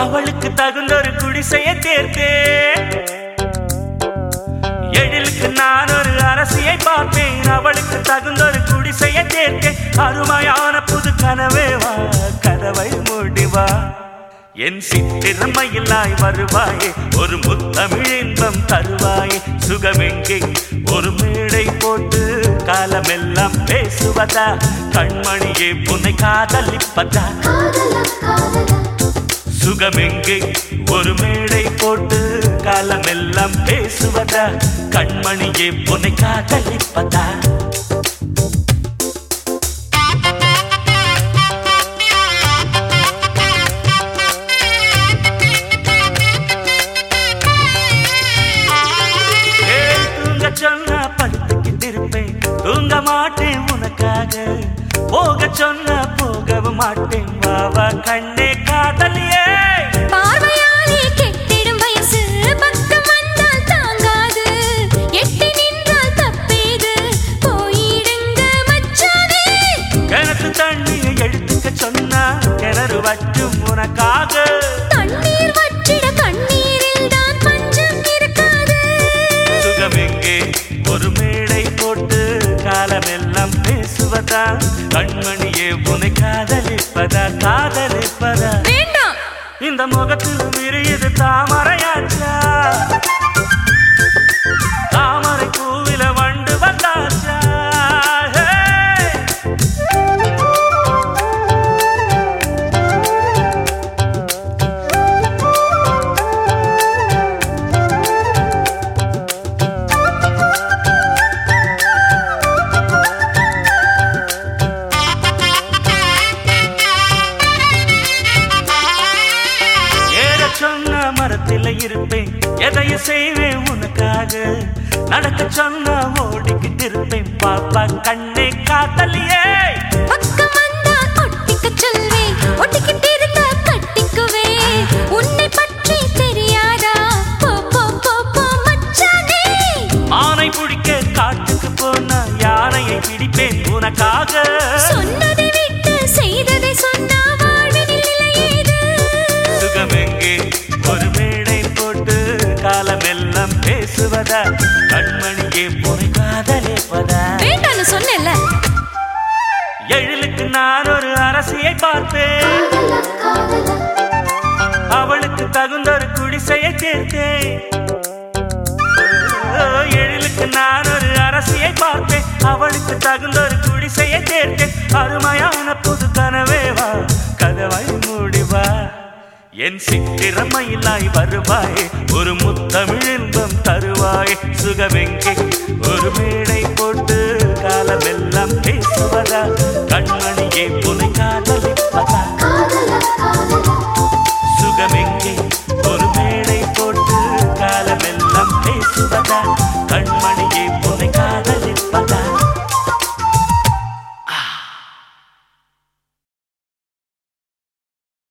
அவளுக்கு தகுந்த ஒரு குடிசைய தேர்த்தேன் எழிலுக்கு நான் ஒரு அரசியை பார்ப்பேன் அவளுக்கு தகுந்த ஒரு குடிசைய தேர்த்தேன் அருமையான புது கனவே வா கதவை மூடிவா என் சித்திரமையிலாய் வருவாயே ஒரு முத்தமிழ் இன்பம் தருவாயே சுகமெங்கே ஒரு மேடை போட்டு காலமெல்லாம் பேசுவதா கண்மணியே புனை காதலிப்பதா காதலா காதலா சுகமெங்கே ஒரு மேடை போட்டு காலமெல்லாம் பேசுவதா கண்மணியே புனை காதலிப்பதா ஏய், தூங்க சொன்னா படுத்துக்கிட்டு இருப்பேன் தூங்க மாட்டேன் உனக்காக போக சொன்னா போகவும் மாட்டேன் வா வா கண்ணே காதலியே பார்வையாலே கெட்டிடும் வயசு பக்கம் வந்தால் தாங்காது எட்டி நின்றால் தப்பேது போயிடுங்க மச்சானே கிணத்து தண்ணியை எடுத்துக்க சொன்னா கிணறு வற்றும் உனக்காக தண்ணீர் வற்றிட கண்ணீரில் தான் பஞ்சம் இருக்காது சுகமெங்கே ஒரு மேடை போட்டு காலமெல்லாம் பேசுவதா கண்மணியே உன்னை காதலிப்பதா காதலிப்பதா வேண்டாம் இந்த முகத்தில் விரியுது தாமரையாச்சா தாமரை பூவில வண்டு வந்தாச்சா ஹே! ஏற சொன்ன மரத்தில் இருப்பேன் எதையும் செய்வேன் உனக்காக நடக்க சொன்னா ஓடிக்கிட்டு இருப்பேன் பாப்பா கண்ணே காத்தலியே பக்கம் வந்தால் ஒட்டிக்கச் சொல்வேன் ஒட்டிக்கிட்டு இருந்தா கட்டிக்குவேன் உன்னை பற்றி தெரியாதா போ போ போ போ மச்சானே ஆனை பிடிக்க காட்டுக்கு போனா யானையை பிடிப்பேன் உனக்காக சொன்னதை விட்டு செய்ததை சொன்னா வாழ்வினில் நிலையேது சுகமெங்கே ஒரு மேடை போட்டு காலமெல்லாம் பேசுவதா கண்மணியே பொறை காதலிப்பதா வேண்டாம்னு சொன்னேன்ல எழிலுக்கு நான் ஒரு அரசியை பார்ப்பேன் அவளுக்கு தகுந்த ஒரு குடிசையை சேர்த்தேன் ஓ, எழிலுக்கு நான் ஒரு அரசியை பார்ப்பேன் அவளுக்கு தகுந்த ஒரு குடிசையை சேர்த்தேன் அருமையான புது கனவே வா கதவை மூடிவா என் சித்திரமையிலாய் வருவாய் ஒரு முத்தமிழ் இன்பம் தருவாய் சுகமெங்கே ஒரு மேடை போட்டு காலமெல்லாம் பேசுவதா கண்